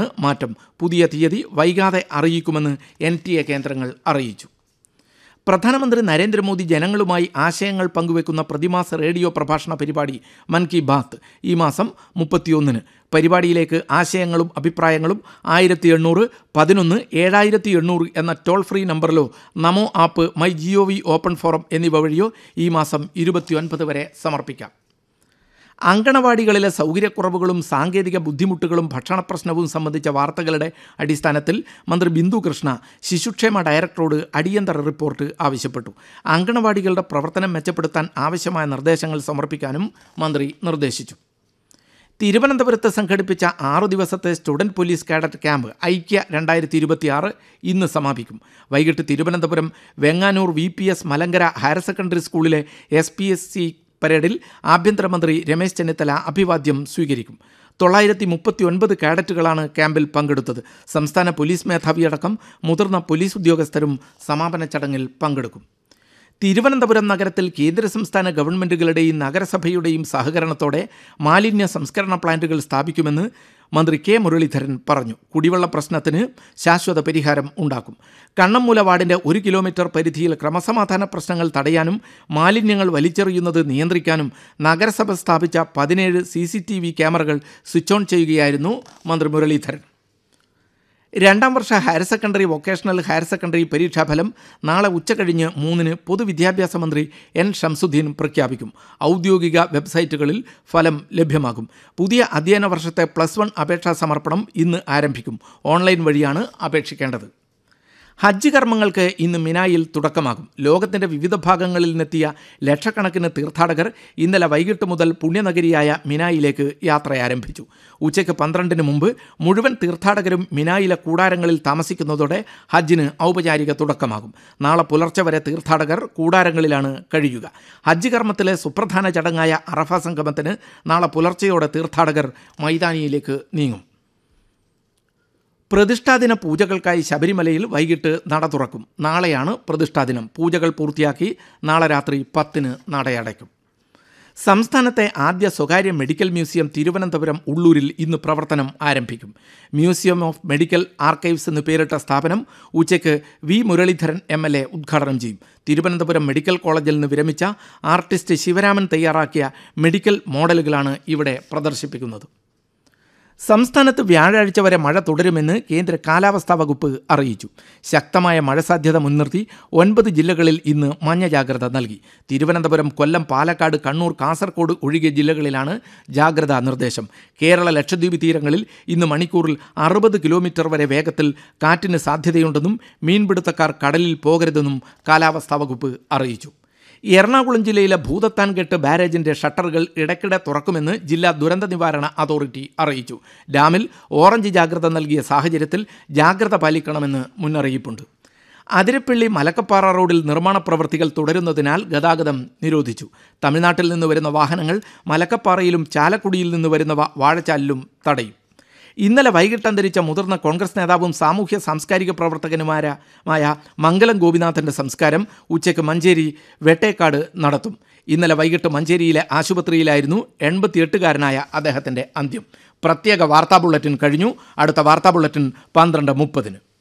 മുതലാണ് മാറ്റം പുതിയ തീയതി വൈകാതെ അറിയിക്കുമെന്ന് എൻ ടി എ കേന്ദ്രങ്ങൾ അറിയിച്ചു പ്രധാനമന്ത്രി നരേന്ദ്രമോദി ജനങ്ങളുമായി ആശയങ്ങൾ പങ്കുവെക്കുന്ന പ്രതിമാസ റേഡിയോ പ്രഭാഷണ പരിപാടി മൻ കി ബാത്ത് ഈ മാസം മുപ്പത്തിയൊന്നിന് പരിപാടിയിലേക്ക് ആശയങ്ങളും അഭിപ്രായങ്ങളും ആയിരത്തി എണ്ണൂറ് പതിനൊന്ന് ഏഴായിരത്തി എണ്ണൂറ് എന്ന ടോൾ ഫ്രീ നമ്പറിലോ NaMo app my GO V open forum എന്നിവ വഴിയോ ഈ മാസം ഇരുപത്തിയൊൻപത് വരെ സമർപ്പിക്കാം അങ്കണവാടികളിലെ സൗകര്യക്കുറവുകളും സാങ്കേതിക ബുദ്ധിമുട്ടുകളും ഭക്ഷണ പ്രശ്നവും സംബന്ധിച്ച വാർത്തകളുടെ അടിസ്ഥാനത്തിൽ മന്ത്രി ബിന്ദു കൃഷ്ണ ശിശുക്ഷേമ ഡയറക്ടറോട് അടിയന്തര റിപ്പോർട്ട് ആവശ്യപ്പെട്ടു അങ്കണവാടികളുടെ പ്രവർത്തനം മെച്ചപ്പെടുത്താൻ ആവശ്യമായ നിർദ്ദേശങ്ങൾ സമർപ്പിക്കാനും മന്ത്രി നിർദ്ദേശിച്ചു തിരുവനന്തപുരത്ത് സംഘടിപ്പിച്ച ആറു ദിവസത്തെ സ്റ്റുഡൻറ് പോലീസ് കാഡറ്റ് ക്യാമ്പ് ഐക്യ രണ്ടായിരത്തി ഇരുപത്തിയാറ് ഇന്ന് സമാപിക്കും വൈകിട്ട് Thiruvananthapuram Venganoor V P S Malankara higher secondary സ്കൂളിലെ എസ് പി എസ് സി പരേഡിൽ ആഭ്യന്തരമന്ത്രി രമേശ് ചെന്നിത്തല അഭിവാദ്യം സ്വീകരിക്കും തൊള്ളായിരത്തി മുപ്പത്തി ഒൻപത് കാഡറ്റുകളാണ് ക്യാമ്പിൽ പങ്കെടുത്തത് സംസ്ഥാന പോലീസ് മേധാവിയടക്കം മുതിർന്ന പോലീസ് ഉദ്യോഗസ്ഥരും സമാപന ചടങ്ങിൽ പങ്കെടുക്കും തിരുവനന്തപുരം നഗരത്തിൽ കേന്ദ്ര സംസ്ഥാന ഗവൺമെൻറ്റുകളുടെയും നഗരസഭയുടെയും സഹകരണത്തോടെ മാലിന്യ സംസ്കരണ പ്ലാന്റുകൾ സ്ഥാപിക്കുമെന്ന് മന്ത്രി കെ മുരളീധരൻ പറഞ്ഞു കുടിവെള്ള പ്രശ്നത്തിന് ശാശ്വത പരിഹാരം ഉണ്ടാക്കും കണ്ണമ്മൂല വാർഡിൻ്റെ ഒരു കിലോമീറ്റർ പരിധിയിൽ ക്രമസമാധാന പ്രശ്നങ്ങൾ തടയാനും മാലിന്യങ്ങൾ വലിച്ചെറിയുന്നത് നിയന്ത്രിക്കാനും നഗരസഭ സ്ഥാപിച്ച പതിനേഴ് സി സി ടി വി ക്യാമറകൾ സ്വിച്ച് ഓൺ ചെയ്യുകയായിരുന്നു മന്ത്രി മുരളീധരൻ രണ്ടാം വർഷ higher secondary vocational higher secondary പരീക്ഷാഫലം നാളെ ഉച്ചകഴിഞ്ഞ് മൂന്നിന് പൊതുവിദ്യാഭ്യാസ മന്ത്രി എൻ ഷംസുദ്ദീൻ പ്രഖ്യാപിക്കും ഔദ്യോഗിക വെബ്സൈറ്റുകളിൽ ഫലം ലഭ്യമാകും പുതിയ അധ്യയന വർഷത്തെ പ്ലസ് വൺ അപേക്ഷാ സമർപ്പണം ഇന്ന് ആരംഭിക്കും ഓൺലൈൻ വഴിയാണ് അപേക്ഷിക്കേണ്ടത് ഹജ്ജ് കർമ്മങ്ങൾക്ക് ഇന്ന് മിനായിൽ തുടക്കമാകും ലോകത്തിൻ്റെ വിവിധ ഭാഗങ്ങളിൽ നിന്നെത്തിയ ലക്ഷക്കണക്കിന് തീർത്ഥാടകർ ഇന്നലെ വൈകിട്ട് മുതൽ പുണ്യനഗരിയായ മിനായിലേക്ക് യാത്ര ആരംഭിച്ചു ഉച്ചയ്ക്ക് പന്ത്രണ്ടിന് മുമ്പ് മുഴുവൻ തീർത്ഥാടകരും മിനായിലെ കൂടാരങ്ങളിൽ താമസിക്കുന്നതോടെ ഹജ്ജിന് ഔപചാരിക തുടക്കമാകും നാളെ പുലർച്ചെ വരെ തീർത്ഥാടകർ കൂടാരങ്ങളിലാണ് കഴിയുക ഹജ്ജ് കർമ്മത്തിലെ സുപ്രധാന ചടങ്ങായ അറഫ സംഗമത്തിന് നാളെ പുലർച്ചെയോടെ തീർത്ഥാടകർ മൈതാനിയിലേക്ക് നീങ്ങും പ്രതിഷ്ഠാദിന പൂജകൾക്കായി ശബരിമലയിൽ വൈകിട്ട് നട തുറക്കും നാളെയാണ് പ്രതിഷ്ഠാദിനം പൂജകൾ പൂർത്തിയാക്കി നാളെ രാത്രി പത്തിന് നടയടയ്ക്കും സംസ്ഥാനത്തെ ആദ്യ സ്വകാര്യ മെഡിക്കൽ മ്യൂസിയം തിരുവനന്തപുരം ഉള്ളൂരിൽ ഇന്ന് പ്രവർത്തനം ആരംഭിക്കും മ്യൂസിയം ഓഫ് മെഡിക്കൽ ആർക്കൈവ്സ് എന്ന് പേരിട്ട സ്ഥാപനം ഉച്ചയ്ക്ക് V Muraleedharan M L A ഉദ്ഘാടനം ചെയ്യും തിരുവനന്തപുരം മെഡിക്കൽ കോളേജിൽ നിന്ന് വിരമിച്ച ആർട്ടിസ്റ്റ് ശിവരാമൻ തയ്യാറാക്കിയ മെഡിക്കൽ മോഡലുകളാണ് ഇവിടെ പ്രദർശിപ്പിക്കുന്നത് സംസ്ഥാനത്ത് വ്യാഴാഴ്ച വരെ മഴ തുടരുമെന്ന് കേന്ദ്ര കാലാവസ്ഥാ വകുപ്പ് അറിയിച്ചു ശക്തമായ മഴ സാധ്യത മുൻനിർത്തി ഒൻപത് ജില്ലകളിൽ ഇന്ന് മഞ്ഞ ജാഗ്രത നൽകി തിരുവനന്തപുരം കൊല്ലം പാലക്കാട് കണ്ണൂർ കാസർഗോഡ് ഒഴികെ ജില്ലകളിലാണ് ജാഗ്രതാ നിർദ്ദേശം കേരള ലക്ഷദ്വീപ് തീരങ്ങളിൽ ഇന്ന് മണിക്കൂറിൽ അറുപത് കിലോമീറ്റർ വരെ വേഗത്തിൽ കാറ്റിന് സാധ്യതയുണ്ടെന്നും മീൻപിടുത്തക്കാർ കടലിൽ പോകരുതെന്നും കാലാവസ്ഥാ വകുപ്പ് അറിയിച്ചു എറണാകുളം ജില്ലയിലെ ഭൂതത്താൻകെട്ട് ബാരേജിന്റെ ഷട്ടറുകൾ ഇടയ്ക്കിടെ തുറക്കുമെന്ന് ജില്ലാ ദുരന്ത നിവാരണ അതോറിറ്റി അറിയിച്ചു ഡാമിൽ ഓറഞ്ച് ജാഗ്രത നൽകിയ സാഹചര്യത്തിൽ ജാഗ്രത പാലിക്കണമെന്ന് മുന്നറിയിപ്പുണ്ട് അതിരപ്പള്ളി മലക്കപ്പാറ റോഡിൽ നിർമ്മാണ പ്രവൃത്തികൾ തുടരുന്നതിനാൽ ഗതാഗതം നിരോധിച്ചു തമിഴ്നാട്ടിൽ നിന്ന് വരുന്ന വാഹനങ്ങൾ മലക്കപ്പാറയിലും ചാലക്കുടിയിൽ നിന്ന് വരുന്നവ വാഴച്ചാലിലും തടയും ഇന്നലെ വൈകിട്ട് അന്തരിച്ച മുതിർന്ന കോൺഗ്രസ് നേതാവും സാമൂഹ്യ സാംസ്കാരിക പ്രവർത്തകനുമായ മംഗലം ഗോപിനാഥന്റെ സംസ്കാരം ഉച്ചയ്ക്ക് മഞ്ചേരി വെട്ടേക്കാട് നടത്തും ഇന്നലെ വൈകിട്ട് മഞ്ചേരിയിലെ ആശുപത്രിയിലായിരുന്നു എൺപത്തിയെട്ടുകാരനായ അദ്ദേഹത്തിന്റെ അന്ത്യം പ്രത്യേക വാർത്താ ബുള്ളറ്റിൻ കഴിഞ്ഞു അടുത്ത വാർത്താ ബുള്ളറ്റിൻ പന്ത്രണ്ട് മുപ്പതിന്